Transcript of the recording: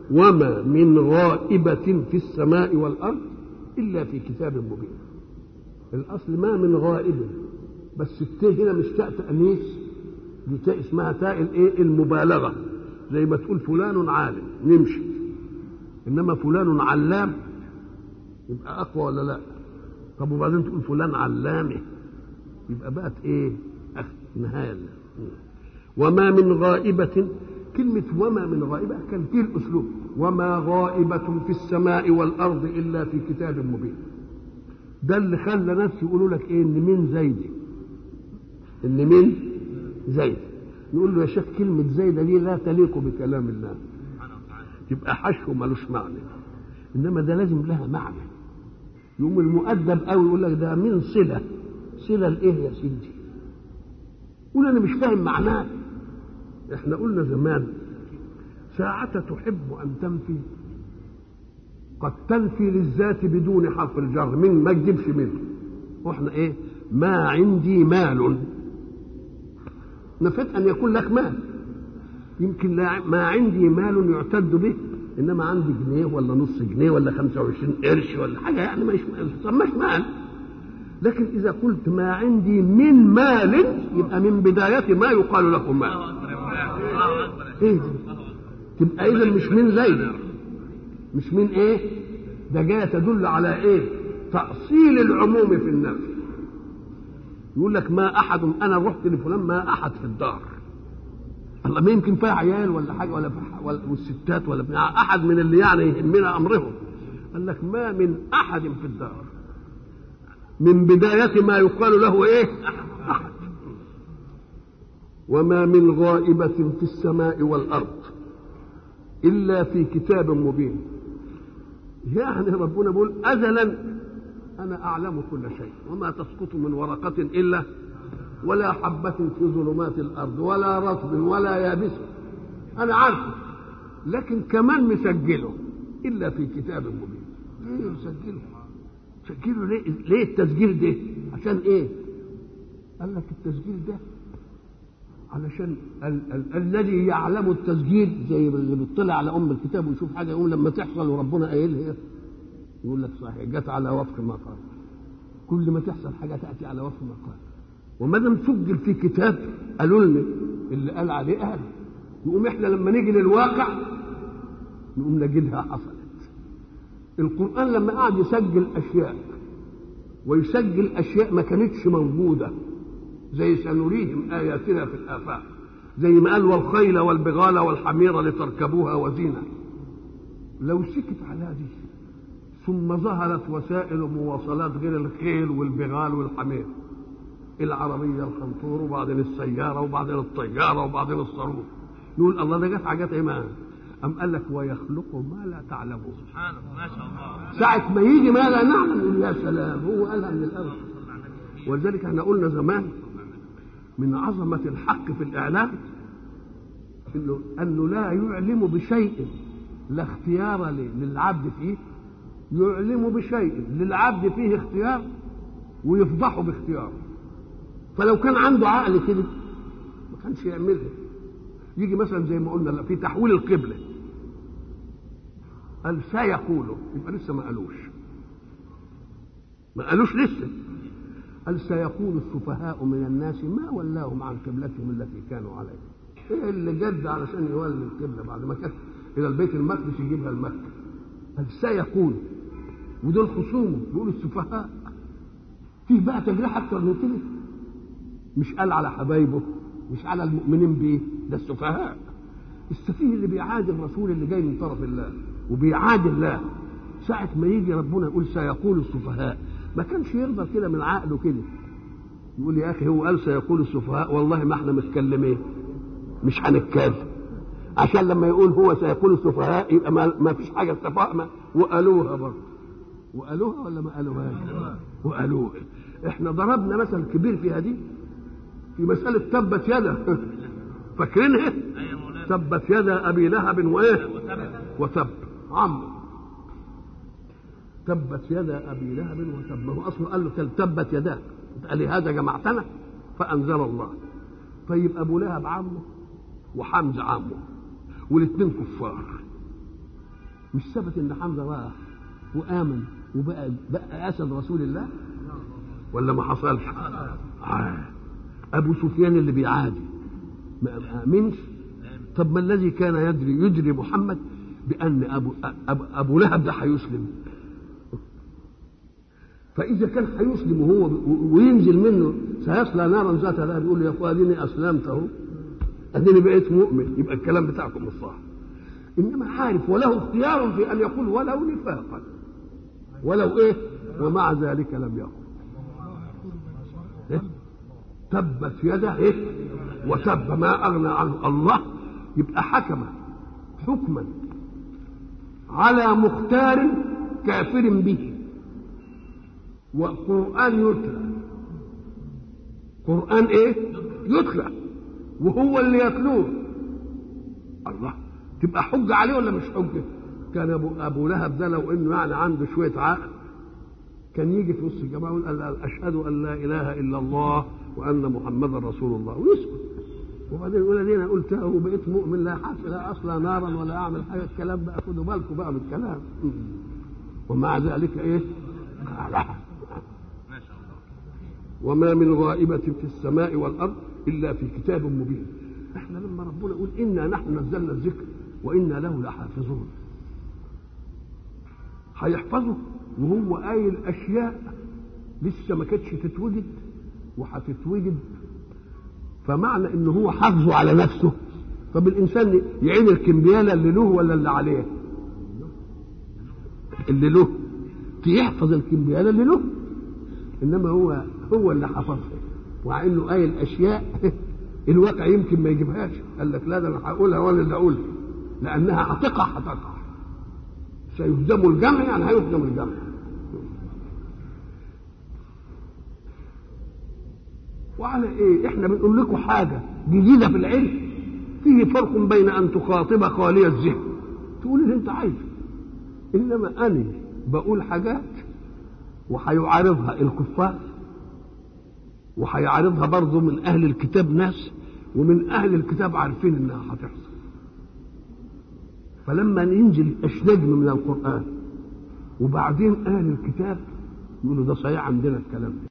وما من غائبة في السماء والأرض إلا في كتاب مبين الأصل ما من غائب بس التاء هنا مش تاء تأنيث دي تاء اسمها تاء الايه المبالغة زي ما تقول فلان عالم نمشي إنما فلان علام يبقى أقوى ولا لا طب وبعدين تقول فلان علامه يبقى بقت ايه نهاية وما من غائبة كلمة وما من غائبة كان فيه الأسلوب وما غائبة في السماء والأرض إلا في كتاب مبين ده اللي خلى ناس يقولوا لك ايه ان مين زيدي ان مين زيد نقول له يا شيخ كلمة زيدة دي لا تليق بكلام الله تبقى حشو ملوش معنى انما ده لازم لها معنى يقوم المؤدب قوي يقول لك ده من صلة صلة لايه يا سيدي قول انا مش فاهم معناه احنا قلنا زمان ساعة تحب ان تنفي قد تنفي للذات بدون حرف الجر من ما تجيبش منه واحنا ايه ما عندي مال نفت ان يكون لك مال يمكن لا ما عندي مال يعتد به انما عندي جنيه ولا نص جنيه ولا 25 قرش ولا حاجه يعني ما يسماش مال لكن اذا قلت ما عندي من مال يبقى من بدايه ما يقال له مال ايه دي؟ تبقى اذا مش من زيد مش من ايه ده جايه تدل على ايه تاصيل العموم في النفس يقول لك ما احد انا رحت لفلان ما احد في الدار الله ما يمكن فيها عيال ولا حاجه ولا, ولا والستات ولا بتاع احد من اللي يعني يهمنا امرهم قال لك ما من احد في الدار من بداية ما يقال له ايه احد وما من غائبة في السماء والارض الا في كتاب مبين يعني ربنا بيقول ازلا انا اعلم كل شيء وما تسقط من ورقة الا ولا حبة في ظلمات الأرض ولا رطب ولا يابس أنا عارفه لكن كمان مسجله إلا في كتاب مبين ليه مسجله مسجله ليه ليه التسجيل ده عشان إيه قال لك التسجيل ده علشان ال- ال- الذي يعلم التسجيل زي اللي بيطلع على ام الكتاب ويشوف حاجه يقول لما تحصل وربنا قايلها يقول لك صحيح جت على وفق ما قال كل ما تحصل حاجه تاتي على وفق ما قال وما دام سجل في كتاب قالوا لنا اللي قال عليه قال نقوم احنا لما نيجي للواقع نقوم نجدها حصلت القران لما قعد يسجل اشياء ويسجل اشياء ما كانتش موجوده زي سنريهم اياتنا في الافاق زي ما قال والخيل والبغال والحمير لتركبوها وزينه لو سكت على دي ثم ظهرت وسائل مواصلات غير الخيل والبغال والحمير العربيه الخنطور وبعدين السياره وبعدين الطياره وبعدين الصاروخ نقول الله ده جت حاجات ايه ما أم قال لك ويخلق ما لا تعلمون سبحانه ما شاء الله ساعة ما يجي ما لا نعلم نقول يا سلام هو قالها من الأول ولذلك احنا قلنا زمان من عظمة الحق في الإعلام إنه أنه لا يعلم بشيء لا اختيار ل- للعبد فيه يعلم بشيء للعبد فيه اختيار ويفضحه باختياره فلو كان عنده عقل كده ما كانش يعملها يجي مثلا زي ما قلنا في تحويل القبله قال سيقولوا يبقى لسه ما قالوش ما قالوش لسه قال سيقول السفهاء من الناس ما ولاهم عن قبلتهم التي كانوا عليها ايه اللي جد علشان يولي القبله بعد ما كانت الى البيت المقدس يجيبها لمكه قال سيقول ودول خصومه بيقولوا السفهاء فيه بقى تجريح اكتر من كده مش قال على حبايبه مش على المؤمنين بيه ده السفهاء السفيه اللي بيعادي الرسول اللي جاي من طرف الله وبيعادي الله ساعة ما يجي ربنا يقول سيقول السفهاء ما كانش يرضى كده من عقله كده يقول يا اخي هو قال سيقول السفهاء والله ما احنا متكلمين مش هنتكلم عشان لما يقول هو سيقول السفهاء يبقى ما, ما فيش حاجه اتفقنا وقالوها برضه وقالوها ولا ما قالوهاش وقالوها احنا ضربنا مثل كبير في هذه في مسألة تبت يدا فاكرينها؟ ايوه مولانا تبت يدا أبي لهب وإيه؟ وتبت وتب عمرو تبت يدا أبي لهب وتب ما هو أصله قال له كل تبت يداك قال لي هذا جمعتنا فأنزل الله طيب أبو لهب عمه وحمزة عمه والاثنين كفار مش ثبت ان حمزه راح وامن وبقى بقى اسد رسول الله ولا ما حصلش آه. ابو سفيان اللي بيعادي ما امنش طب ما الذي كان يدري يدري محمد بان ابو ابو, أبو لهب ده هيسلم فاذا كان هيسلم وهو وينزل منه سيصلى نارا ذات لهب يقول يا اخويا اديني اسلمت اهو اديني بقيت مؤمن يبقى الكلام بتاعكم مش صح انما عارف وله اختيار في ان يقول ولو نفاقا ولو ايه ومع ذلك لم يقل إيه؟ تبت يده ايه وتب ما اغنى عنه الله يبقى حكم حكما على مختار كافر به وقرآن يتلى قرآن ايه يتلى وهو اللي يتلوه الله تبقى حجة عليه ولا مش حجة كان أبو, أبو لهب ده لو إنه يعني عنده شوية عقل كان يجي في وسط الجماعة يقول أشهد أن لا إله إلا الله وأن محمدا رسول الله ويسكت وبعدين يقول ادينا انا قلتها وبقيت مؤمن لا حاسس لا اصلا نارا ولا اعمل حاجه الكلام بقى خدوا بالكم بقى من الكلام ومع ذلك ايه؟ وما من غائبة في السماء والأرض إلا في كتاب مبين احنا لما ربنا يقول إنا نحن نزلنا الذكر وإنا له لحافظون هيحفظه وهو قايل أشياء لسه ما كانتش تتوجد وهتتوجد فمعنى ان هو حافظه على نفسه طب الانسان يعين الكمبياله اللي له ولا اللي عليه اللي له يحفظ الكمبياله اللي له انما هو هو اللي حفظها ومع انه قايل اشياء الواقع يمكن ما يجيبهاش قال لك لا ده انا هقولها ولا اللي اقولها لانها هتقع هتقع سيهزم الجمع يعني هيهزم الجمع وعلى ايه احنا بنقول لكم حاجه جديده في العلم فيه فرق بين ان تخاطب خالي الذهن تقول اللي انت عايزه انما انا بقول حاجات وهيعارضها الكفار وهيعارضها برضه من اهل الكتاب ناس ومن اهل الكتاب عارفين انها هتحصل فلما ينزل اشنجم من القران وبعدين اهل الكتاب يقولوا ده صحيح عندنا الكلام ده